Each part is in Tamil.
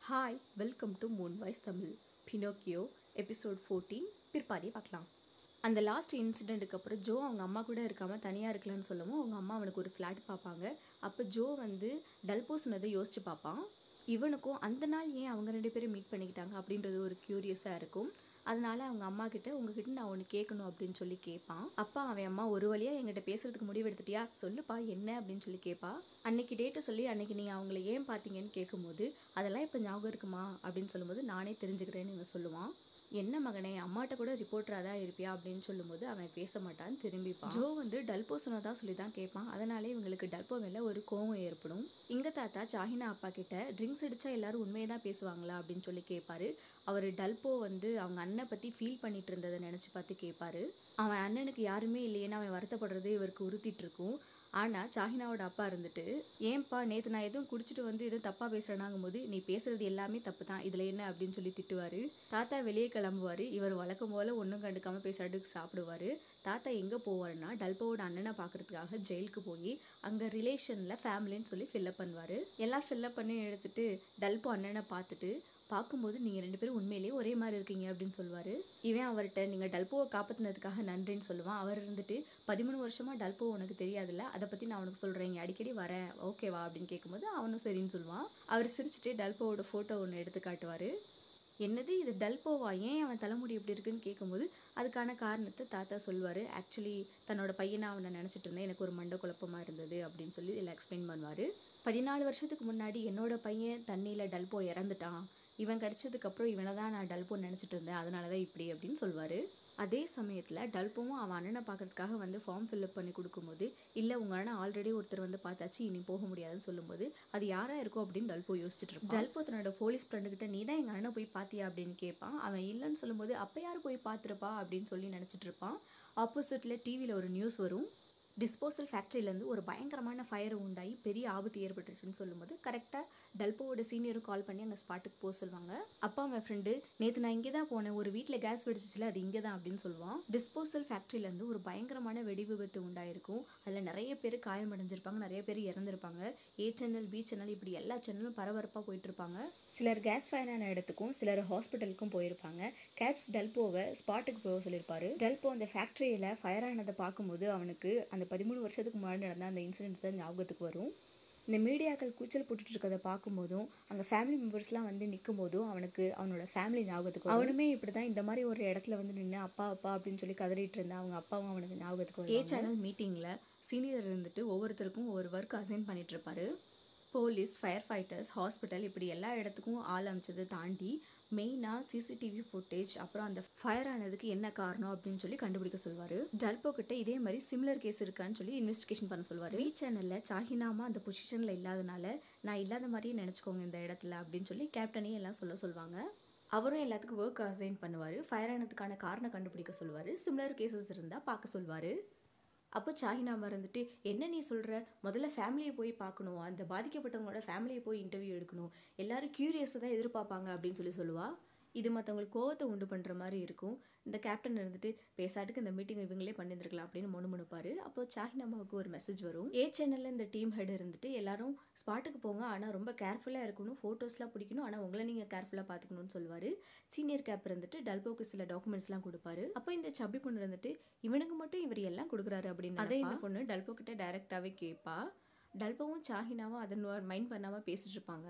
Hi welcome to moon voice Tamil Pinocchio episode fourteen பிற்பாதியை பார்க்கலாம் அந்த லாஸ்ட் இன்சிடெண்ட்டுக்கு அப்புறம் ஜோ அவங்க அம்மா கூட இருக்காமல் தனியாக இருக்கலாம்னு சொல்லவும் அவங்க அம்மா அவனுக்கு ஒரு ஃப்ளாட் பார்ப்பாங்க அப்போ ஜோ வந்து டல்போ சொன்னதை யோசிச்சு பார்ப்பான் இவனுக்கும் அந்த நாள் ஏன் அவங்க ரெண்டு பேரும் மீட் பண்ணிக்கிட்டாங்க அப்படின்றது ஒரு க்யூரியஸாக இருக்கும் அதனால அவங்க அம்மா கிட்ட உங்ககிட்ட நான் ஒன்று கேட்கணும் அப்படின்னு சொல்லி கேட்பான் அப்பா அவன் அம்மா ஒரு வழியாக என்கிட்ட பேசுறதுக்கு முடிவு எடுத்துட்டியா சொல்லுப்பா என்ன அப்படின்னு சொல்லி கேட்பா அன்னைக்கு டேட்டை சொல்லி அன்னைக்கு நீங்கள் அவங்கள ஏன் பார்த்தீங்கன்னு கேட்கும்போது அதெல்லாம் இப்போ ஞாபகம் இருக்குமா அப்படின்னு சொல்லும்போது நானே தெரிஞ்சுக்கிறேன்னு இவன் சொல்லுவான் என்ன மகனே அம்மாட்ட கூட ரிப்போர்ட்டராக தான் இருப்பியா அப்படின்னு சொல்லும்போது அவன் பேச மாட்டான் திரும்பிப்பான் ஜோ வந்து டல்போ சொன்னதா சொல்லி தான் கேட்பான் அதனாலே இவங்களுக்கு டல்போ மேலே ஒரு கோவம் ஏற்படும் இங்க தாத்தா சாஹினா அப்பா கிட்ட ட்ரிங்க்ஸ் அடிச்சா எல்லாரும் உண்மையை தான் பேசுவாங்களா அப்படின்னு சொல்லி கேட்பாரு அவர் டல்போ வந்து அவங்க அண்ணனை பற்றி ஃபீல் பண்ணிட்டு இருந்ததை நினச்சி பார்த்து கேட்பாரு அவன் அண்ணனுக்கு யாருமே இல்லையேன்னு அவன் வருத்தப்படுறது இவருக்கு உறுத்திட்டு இருக்கும் ஆனால் சாஹினாவோட அப்பா இருந்துட்டு ஏன்பா நேற்று நான் எதுவும் குடிச்சிட்டு வந்து எதுவும் தப்பாக பேசுகிறேனாங்கும் போது நீ பேசுறது எல்லாமே தப்பு தான் இதில் என்ன அப்படின்னு சொல்லி திட்டுவார் தாத்தா வெளியே கிளம்புவார் இவர் வழக்கம் போல் ஒன்றும் கண்டுக்காமல் பேசாட்டுக்கு சாப்பிடுவார் தாத்தா எங்கே போவாருன்னா டல்போவோட அண்ணனை பார்க்கறதுக்காக ஜெயிலுக்கு போய் அங்கே ரிலேஷனில் ஃபேமிலின்னு சொல்லி ஃபில்லப் பண்ணுவார் எல்லாம் ஃபில்லப் பண்ணி எடுத்துட்டு டல்போ அண்ணனை பார்த்துட்டு பார்க்கும்போது நீங்கள் ரெண்டு பேரும் உண்மையிலேயே ஒரே மாதிரி இருக்கீங்க அப்படின்னு சொல்லுவார் இவன் அவர்கிட்ட நீங்கள் டல்போவை காப்பாற்றினதுக்காக நன்றின்னு சொல்லுவான் அவர் இருந்துட்டு பதிமூணு வருஷமாக டல்போ உனக்கு தெரியாதுல்ல அதை பற்றி நான் உனக்கு சொல்கிறேன் அடிக்கடி வரேன் ஓகேவா அப்படின்னு கேட்கும்போது அவனும் சரின்னு சொல்லுவான் அவர் சிரிச்சுட்டு டல்போவோட ஃபோட்டோ ஒன்று எடுத்து காட்டுவார் என்னது இது டல்போவா ஏன் அவன் தலைமுடி இப்படி இருக்குன்னு கேட்கும்போது அதுக்கான காரணத்தை தாத்தா சொல்லுவார் ஆக்சுவலி தன்னோட பையனை அவனை நினச்சிட்டு இருந்தேன் எனக்கு ஒரு மண்ட குழப்பமாக இருந்தது அப்படின்னு சொல்லி இதில் எக்ஸ்பிளைன் பண்ணுவார் பதினாலு வருஷத்துக்கு முன்னாடி என்னோட பையன் தண்ணியில் டல்போ இறந்துட்டான் இவன் கிடச்சதுக்கப்புறம் இவனை தான் நான் டல்போ நினச்சிட்டு இருந்தேன் அதனால தான் இப்படி அப்படின்னு சொல்லுவார் அதே சமயத்தில் டல்போவும் அவன் அண்ணனை பார்க்கறதுக்காக வந்து ஃபார்ம் ஃபில்அப் பண்ணி கொடுக்கும்போது இல்லை உங்கள் அண்ணன் ஆல்ரெடி ஒருத்தர் வந்து பார்த்தாச்சு இனி போக முடியாதுன்னு சொல்லும்போது அது யாராக இருக்கும் அப்படின்னு டல்போ யோசிச்சுட்டு இருப்பான் டல்போ தன்னோட போலீஸ் ஃப்ரெண்டுக்கிட்ட நீ தான் எங்கள் அண்ணனை போய் பார்த்தியா அப்படின்னு கேட்பான் அவன் இல்லைன்னு சொல்லும்போது அப்போ யார் போய் பார்த்துருப்பா அப்படின்னு சொல்லி நினச்சிட்டு இருப்பான் ஆப்போசிட்டில் டிவியில் ஒரு நியூஸ் வரும் டிஸ்போசல் ஃபேக்ட்ரியிலேருந்து ஒரு பயங்கரமான ஃபயர் உண்டாகி பெரிய ஆபத்து ஏற்பட்டுருச்சுன்னு சொல்லும்போது கரெக்டாக டல்போவோட சீனியரும் கால் பண்ணி அங்கே ஸ்பாட்டுக்கு போக சொல்லுவாங்க அப்பா அவன் ஃப்ரெண்டு நேற்று நான் இங்கே தான் போனேன் ஒரு வீட்டில் கேஸ் வெடிச்சிச்சுல அது இங்கே தான் அப்படின்னு சொல்லுவான் டிஸ்போசல் ஃபேக்ட்ரியிலேருந்து ஒரு பயங்கரமான வெடி விபத்து உண்டாயிருக்கும் அதில் நிறைய பேர் காயமடைஞ்சிருப்பாங்க நிறைய பேர் இறந்துருப்பாங்க ஏ சேனல் பி சேனல் இப்படி எல்லா சேனலும் பரபரப்பாக போயிட்டு இருப்பாங்க சிலர் கேஸ் ஃபயர் ஆன இடத்துக்கும் சிலர் ஹாஸ்பிட்டலுக்கும் போயிருப்பாங்க கேப்ஸ் டல்போவை ஸ்பாட்டுக்கு போக சொல்லியிருப்பாரு டல்போ அந்த ஃபேக்ட்ரியில் ஃபயர் ஆனதை பார்க்கும்போது அவனுக்கு அந்த பதிமூணு வருஷத்துக்கு முன்னாடி நடந்த அந்த இன்சிடென்ட் தான் ஞாபகத்துக்கு வரும் இந்த மீடியாக்கள் கூச்சல் போட்டுட்டு இருக்கிறத பார்க்கும்போதும் அங்கே ஃபேமிலி மெம்பர்ஸ்லாம் வந்து நிற்கும் போதும் அவனுக்கு அவனோட ஃபேமிலி ஞாபகத்துக்கு வரும். அவனுமே இப்படி தான் இந்த மாதிரி ஒரு இடத்துல வந்து நின்று அப்பா அப்பா அப்படின்னு சொல்லி கதறிட்டு இருந்தா அவங்க அப்பாவும் அவனுக்கு ஞாபகத்துக்கு வரும் ஏ சேனல் மீட்டிங்கில் சீனியர் இருந்துட்டு ஒவ்வொருத்தருக்கும் ஒவ்வொரு ஒர்க் அசைன் பண்ணிட்டு இருப்பாரு போலீஸ் ஃபயர் ஃபைட்டர்ஸ் ஹாஸ்பிட்டல் இப்படி எல்லா இடத்துக்கும் ஆள் அமைச்சதை தாண்டி மெயினாக சிசிடிவி ஃபுட்டேஜ் அப்புறம் அந்த ஃபயர் ஆனதுக்கு என்ன காரணம் அப்படின்னு சொல்லி கண்டுபிடிக்க சொல்வார் டல்போ கிட்ட இதே மாதிரி சிமிலர் கேஸ் இருக்கான்னு சொல்லி இன்வெஸ்டிகேஷன் பண்ண சொல்வார் வி சேனலில் சாஹினாமா அந்த பொசிஷனில் இல்லாதனால நான் இல்லாத மாதிரியே நினச்சிக்கோங்க இந்த இடத்துல அப்படின்னு சொல்லி கேப்டனையும் எல்லாம் சொல்ல சொல்லுவாங்க அவரும் எல்லாத்துக்கும் ஒர்க் அசைன் பண்ணுவார் ஃபயர் ஆனதுக்கான காரணம் கண்டுபிடிக்க சொல்லுவார் சிமிலர் கேசஸ் இருந்தால் பார்க்க சொல்வார் அப்போ சாஹினா மறந்துட்டு என்ன நீ சொல்கிற முதல்ல ஃபேமிலியை போய் பார்க்கணும் அந்த பாதிக்கப்பட்டவங்களோட ஃபேமிலியை போய் இன்டர்வியூ எடுக்கணும் எல்லாரும் க்யூரியஸை தான் எதிர்பார்ப்பாங்க அப்படின்னு சொல்லி சொல்லுவா இது மற்றவங்களுக்கு கோவத்தை உண்டு பண்ணுற மாதிரி இருக்கும் இந்த கேப்டன் இருந்துட்டு பேசாட்டுக்கு இந்த மீட்டிங் இவங்களே பண்ணியிருந்துருக்கலாம் அப்படின்னு முணுமுணுப்பாரு அப்போ சாஹினாமாவுக்கு ஒரு மெசேஜ் வரும் ஏ சேனலில் இந்த டீம் ஹெட் இருந்துட்டு எல்லாரும் ஸ்பாட்டுக்கு போங்க ஆனால் ரொம்ப கேர்ஃபுல்லாக இருக்கணும் ஃபோட்டோஸ்லாம் பிடிக்கணும் ஆனால் உங்களை நீங்கள் கேர்ஃபுல்லாக பார்த்துக்கணும்னு சொல்லுவார் சீனியர் கேப் இருந்துட்டு டல்போக்கு சில டாக்குமெண்ட்ஸ்லாம் கொடுப்பாரு அப்போ இந்த சப்பி பொண்ணு இருந்துட்டு இவனுக்கு மட்டும் இவர் எல்லாம் கொடுக்குறாரு அப்படின்னு அதே இந்த பொண்ணு டல்போ கிட்ட டைரெக்டாகவே கேட்பா டல்போவும் சாஹினாவும் அதை மைண்ட் பண்ணாமல் பேசிட்டு இருப்பாங்க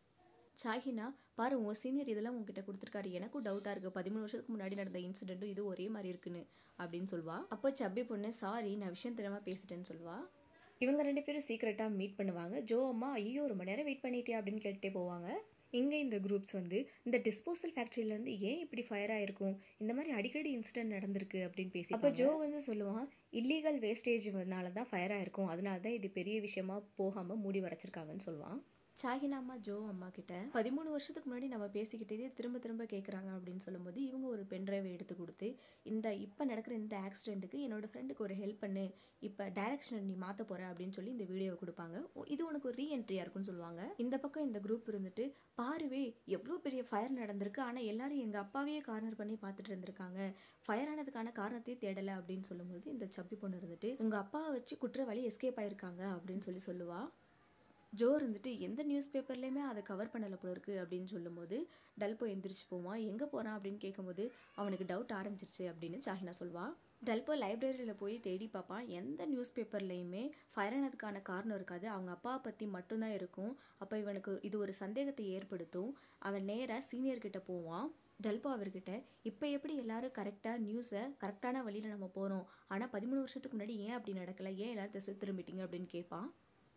சாஹினா பாரு உன் சீனியர் இதெல்லாம் உங்ககிட்ட கொடுத்துருக்காரு எனக்கும் டவுட்டாக இருக்குது பதிமூணு வருஷத்துக்கு முன்னாடி நடந்த இன்சிடென்ட்டும் இது ஒரே மாதிரி இருக்குன்னு அப்படின்னு சொல்வா அப்போ சப்பி பொண்ணு சாரி நான் விஷயம் தெரியாம பேசிட்டேன்னு சொல்வா இவங்க ரெண்டு பேரும் சீக்கிரட்டாக மீட் பண்ணுவாங்க ஜோ அம்மா ஐயோ ரொம்ப நேரம் வெயிட் பண்ணிட்டியா அப்படின்னு கேட்டுட்டே போவாங்க இங்கே இந்த குரூப்ஸ் வந்து இந்த டிஸ்போசல் ஃபேக்ட்ரியிலேருந்து ஏன் இப்படி ஃபயர் ஆயிருக்கும் இந்த மாதிரி அடிக்கடி இன்சிடென்ட் நடந்திருக்கு அப்படின்னு பேசி அப்போ ஜோ வந்து சொல்லுவான் இல்லீகல் வேஸ்டேஜ்னால தான் ஃபயர் ஆயிருக்கும் அதனால தான் இது பெரிய விஷயமா போகாமல் மூடி வரைச்சிருக்காங்கன்னு சொல்லுவான் சாஹினா அம்மா ஜோ அம்மா கிட்ட பதிமூணு வருஷத்துக்கு முன்னாடி நம்ம பேசிக்கிட்டே திரும்ப திரும்ப கேட்குறாங்க அப்படின்னு சொல்லும்போது இவங்க ஒரு பென்ட்ரைவை எடுத்து கொடுத்து இந்த இப்போ நடக்கிற இந்த ஆக்சிடென்ட்டுக்கு என்னோட ஃப்ரெண்டுக்கு ஒரு ஹெல்ப் பண்ணு இப்போ டைரக்ஷன் நீ மாற்ற போகிற அப்படின்னு சொல்லி இந்த வீடியோவை கொடுப்பாங்க உ- இது உனக்கு ஒரு ரீஎன்ட்ரியாக இருக்கும்னு சொல்லுவாங்க இந்த பக்கம் இந்த குரூப் இருந்துட்டு பாருவே எவ்வளோ பெரிய ஃபயர் நடந்திருக்கு ஆனால் எல்லாரும் எங்கள் அப்பாவையே கார்னர் பண்ணி பார்த்துட்டு இருந்திருக்காங்க ஃபயர் ஆனதுக்கான காரணத்தையே தேடலை அப்படின்னு சொல்லும்போது இந்த சப்பி பொண்ணு இருந்துட்டு உங்கள் அப்பாவை வச்சு குற்றவாளி எஸ்கேப் ஆயிருக்காங்க அப்படின்னு சொல்லி சொல்லுவா ஜோ இருந்துட்டு எந்த நியூஸ் பேப்பர்லேயுமே அதை கவர் பண்ணலை போல இருக்குது அப்படின்னு சொல்லும்போது டல்போ எந்திரிச்சு போவான் எங்கே போகிறான் அப்படின்னு கேட்கும்போது அவனுக்கு டவுட் ஆரம்பிச்சிருச்சு அப்படின்னு சாஹினா சொல்வாள் டல்போ லைப்ரரியில் போய் தேடி பார்ப்பான் எந்த நியூஸ் பேப்பர்லேயுமே ஃபயர் ஆனதுக்கான காரணம் இருக்காது அவங்க அப்பாவை பற்றி மட்டும்தான் இருக்கும் அப்போ இவனுக்கு இது ஒரு சந்தேகத்தை ஏற்படுத்தும் அவன் நேராக சீனியர்கிட்ட போவான் டல்போ அவர்கிட்ட இப்போ எப்படி எல்லாரும் கரெக்டாக நியூஸை கரெக்டான வழியில் நம்ம போகிறோம் ஆனால் பதிமூணு வருஷத்துக்கு முன்னாடி ஏன் அப்படி நடக்கலை ஏன் எல்லாரும் திசை திரும்பிட்டீங்க அப்படின்னு கேட்பான்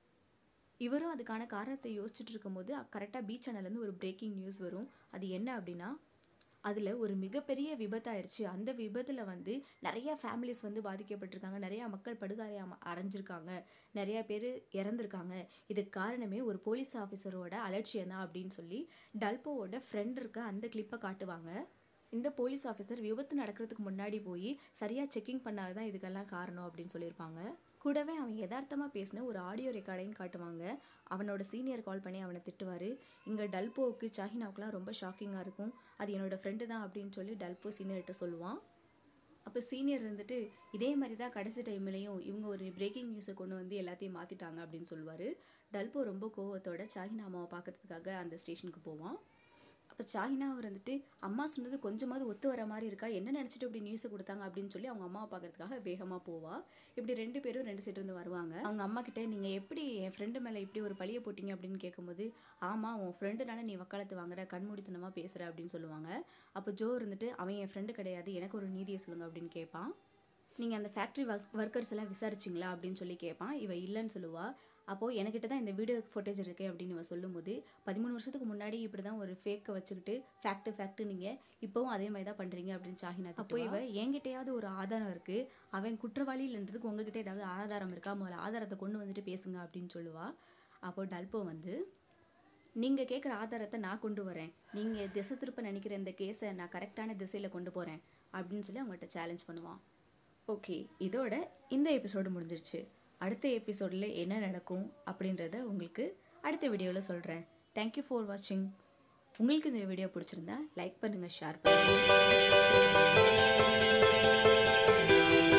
இவரும் அதுக்கான காரணத்தை யோசிச்சுட்டு இருக்கும்போது கரெக்டாக பீச் சேனல்லேருந்து ஒரு பிரேக்கிங் நியூஸ் வரும் அது என்ன அப்படின்னா அதில் ஒரு மிகப்பெரிய விபத்தாயிருச்சு அந்த விபத்தில் வந்து நிறையா ஃபேமிலிஸ் வந்து பாதிக்கப்பட்டிருக்காங்க நிறையா மக்கள் படுகாய அரைஞ்சிருக்காங்க நிறையா பேர் இறந்துருக்காங்க இதுக்கு காரணமே ஒரு போலீஸ் ஆஃபீஸரோட அலட்சியம் தான் அப்படின்னு சொல்லி டல்போவோட ஃப்ரெண்ட் இருக்க அந்த கிளிப்பை காட்டுவாங்க இந்த போலீஸ் ஆஃபீஸர் விபத்து நடக்கிறதுக்கு முன்னாடி போய் சரியாக செக்கிங் பண்ணாதான் தான் இதுக்கெல்லாம் காரணம் அப்படின்னு சொல்லியிருப்பாங்க கூடவே அவன் யதார்த்தமாக பேசின ஒரு ஆடியோ ரெக்கார்டையும் காட்டுவாங்க அவனோட சீனியர் கால் பண்ணி அவனை திட்டுவார் இங்கே டல்போவுக்கு சாஹினாவுக்குலாம் ரொம்ப ஷாக்கிங்காக இருக்கும் அது என்னோடய ஃப்ரெண்டு தான் அப்படின்னு சொல்லி டல்போ சீனியர்கிட்ட சொல்லுவான் அப்போ சீனியர் இருந்துட்டு இதே மாதிரி தான் கடைசி டைம்லேயும் இவங்க ஒரு பிரேக்கிங் நியூஸை கொண்டு வந்து எல்லாத்தையும் மாற்றிட்டாங்க அப்படின்னு சொல்லுவார் டல்போ ரொம்ப கோவத்தோட சாஹினா அம்மாவை பார்க்கறதுக்காக அந்த ஸ்டேஷனுக்கு போவான் அப்போ சாஹினா அவர் வந்துட்டு அம்மா சொன்னது கொஞ்சமாவது ஒத்து வர மாதிரி இருக்கா என்ன நினச்சிட்டு இப்படி நியூஸை கொடுத்தாங்க அப்படின்னு சொல்லி அவங்க அம்மாவை பார்க்கறதுக்காக வேகமாக போவா இப்படி ரெண்டு பேரும் ரெண்டு சைடு இருந்து வருவாங்க அவங்க அம்மா கிட்ட நீங்கள் எப்படி என் ஃப்ரெண்டு மேலே இப்படி ஒரு பழியை போட்டிங்க அப்படின்னு கேட்கும்போது ஆமாம் உன் ஃப்ரெண்டுனால நீ வக்காலத்து வாங்குற கண்மூடித்தனமாக பேசுகிற அப்படின்னு சொல்லுவாங்க அப்போ ஜோ இருந்துட்டு அவன் என் ஃப்ரெண்டு கிடையாது எனக்கு ஒரு நீதியை சொல்லுங்க அப்படின்னு கேட்பான் நீங்கள் அந்த ஃபேக்ட்ரி ஒர்க் ஒர்க்கர்ஸ் எல்லாம் விசாரிச்சிங்களா அப்படின்னு சொல்லி கேட்பான் இவ இல்லைன்னு சொல்லுவா அப்போது என்கிட்ட தான் இந்த வீடியோ ஃபுட்டேஜ் இருக்கு அப்படின்னு இவன் சொல்லும்போது பதிமூணு வருஷத்துக்கு முன்னாடி இப்படி தான் ஒரு ஃபேக்கை வச்சுக்கிட்டு ஃபேக்ட்டு ஃபேக்ட்டு நீங்கள் இப்போவும் அதே மாதிரி தான் பண்ணுறீங்க அப்படின்னு சாஹினா அப்போ இவ என்கிட்டயாவது ஒரு ஆதாரம் இருக்குது அவன் குற்றவாளி இல்லைன்றதுக்கு உங்ககிட்ட ஏதாவது ஆதாரம் இருக்கா முதல்ல ஆதாரத்தை கொண்டு வந்துட்டு பேசுங்க அப்படின்னு சொல்லுவா அப்போ டல்போ வந்து நீங்கள் கேட்குற ஆதாரத்தை நான் கொண்டு வரேன் நீங்கள் திசை திருப்ப நினைக்கிற இந்த கேஸை நான் கரெக்டான திசையில் கொண்டு போகிறேன் அப்படின்னு சொல்லி அவங்கள்ட்ட சேலஞ்ச் பண்ணுவான் ஓகே இதோட இந்த எபிசோடு முடிஞ்சிருச்சு அடுத்த எபிசோடில் என்ன நடக்கும் அப்படின்றத உங்களுக்கு அடுத்த வீடியோவில் சொல்கிறேன் தேங்க்யூ ஃபார் வாட்சிங் உங்களுக்கு இந்த வீடியோ பிடிச்சிருந்தா லைக் பண்ணுங்கள் ஷேர் பண்ணுங்கள்